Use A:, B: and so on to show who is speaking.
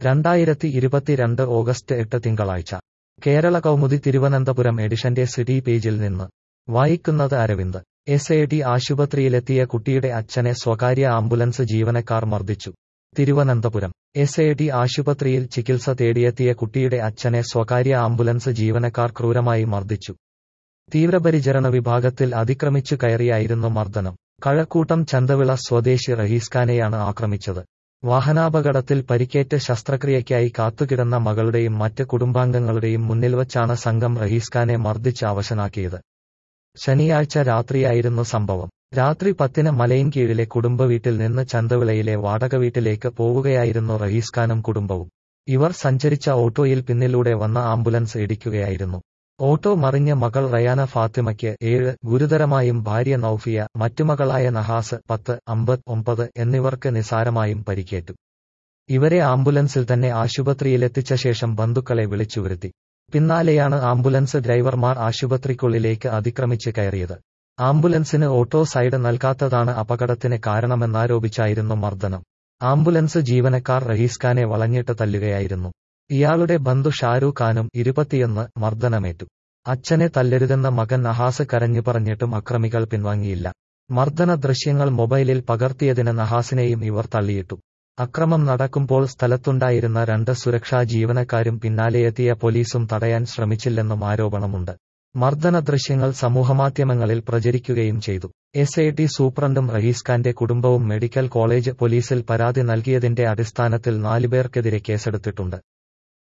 A: രണ്ടായിരത്തി ഇരുപത്തിരണ്ട് ഓഗസ്റ്റ് എട്ട് തിങ്കളാഴ്ച കേരള കൗമുദി തിരുവനന്തപുരം എഡിഷന്റെ സിറ്റി പേജിൽ നിന്ന് വായിക്കുന്നത് അരവിന്ദ് എസ് എ ടി ആശുപത്രിയിലെത്തിയ കുട്ടിയുടെ അച്ഛനെ സ്വകാര്യ ആംബുലൻസ് ജീവനക്കാർ മർദ്ദിച്ചു തിരുവനന്തപുരം എസ് എ ടി ആശുപത്രിയിൽ ചികിത്സ തേടിയെത്തിയ കുട്ടിയുടെ അച്ഛനെ സ്വകാര്യ ആംബുലൻസ് ജീവനക്കാർ ക്രൂരമായി മർദ്ദിച്ചു തീവ്രപരിചരണ വിഭാഗത്തിൽ അതിക്രമിച്ചു കയറിയായിരുന്നു മർദ്ദനം കഴക്കൂട്ടം ചന്തവിള സ്വദേശി റഹീസ്ഖാനെയാണ് ആക്രമിച്ചത് വാഹനാപകടത്തിൽ പരിക്കേറ്റ് ശസ്ത്രക്രിയയ്ക്കായി കാത്തുകിടന്ന മകളുടെയും മറ്റ് കുടുംബാംഗങ്ങളുടെയും മുന്നിൽ വച്ചാണ് സംഘം റഹീസ്ഖാനെ മർദ്ദിച്ച് അവശനാക്കിയത് ശനിയാഴ്ച രാത്രിയായിരുന്നു സംഭവം രാത്രി പത്തിന് മലയിൻകീഴിലെ കുടുംബവീട്ടിൽ നിന്ന് ചന്തവിളയിലെ വാടക വീട്ടിലേക്ക് പോവുകയായിരുന്നു റഹീസ്ഖാനും കുടുംബവും ഇവർ സഞ്ചരിച്ച ഓട്ടോയിൽ പിന്നിലൂടെ വന്ന ആംബുലൻസ് ഇടിക്കുകയായിരുന്നു ഓട്ടോ മറിഞ്ഞ മകൾ റയാന ഫാത്തിമയ്ക്ക് ഏഴ് ഗുരുതരമായും ഭാര്യ നൌഫിയ മറ്റുമകളായ നഹാസ് പത്ത് അമ്പത് ഒമ്പത് എന്നിവർക്ക് നിസാരമായും പരിക്കേറ്റു ഇവരെ ആംബുലൻസിൽ തന്നെ ആശുപത്രിയിലെത്തിച്ച ശേഷം ബന്ധുക്കളെ വിളിച്ചുവരുത്തി പിന്നാലെയാണ് ആംബുലൻസ് ഡ്രൈവർമാർ ആശുപത്രിക്കുള്ളിലേക്ക് അതിക്രമിച്ച് കയറിയത് ആംബുലൻസിന് ഓട്ടോ സൈഡ് നൽകാത്തതാണ് അപകടത്തിന് കാരണമെന്നാരോപിച്ചായിരുന്നു മർദ്ദനം ആംബുലൻസ് ജീവനക്കാർ റഹീസ്ഖാനെ വളഞ്ഞിട്ട് തല്ലുകയായിരുന്നു ഇയാളുടെ ബന്ധു ഷാരൂഖ് ഖാനും ഇരുപത്തിയൊന്ന് മർദ്ദനമേറ്റു അച്ഛനെ തല്ലരുതെന്ന മകൻ നഹാസ് കരഞ്ഞു പറഞ്ഞിട്ടും അക്രമികൾ പിൻവാങ്ങിയില്ല മർദ്ദന ദൃശ്യങ്ങൾ മൊബൈലിൽ പകർത്തിയതിന് നഹാസിനെയും ഇവർ തള്ളിയിട്ടു അക്രമം നടക്കുമ്പോൾ സ്ഥലത്തുണ്ടായിരുന്ന രണ്ട് സുരക്ഷാ ജീവനക്കാരും പിന്നാലെയെത്തിയ പോലീസും തടയാൻ ശ്രമിച്ചില്ലെന്നും ആരോപണമുണ്ട് മർദ്ദന ദൃശ്യങ്ങൾ സമൂഹമാധ്യമങ്ങളിൽ പ്രചരിക്കുകയും ചെയ്തു എസ് എ ടി സൂപ്രണ്ടും റഹീസ്ഖാന്റെ കുടുംബവും മെഡിക്കൽ കോളേജ് പോലീസിൽ പരാതി നൽകിയതിന്റെ അടിസ്ഥാനത്തിൽ നാലുപേർക്കെതിരെ കേസെടുത്തിട്ടുണ്ട്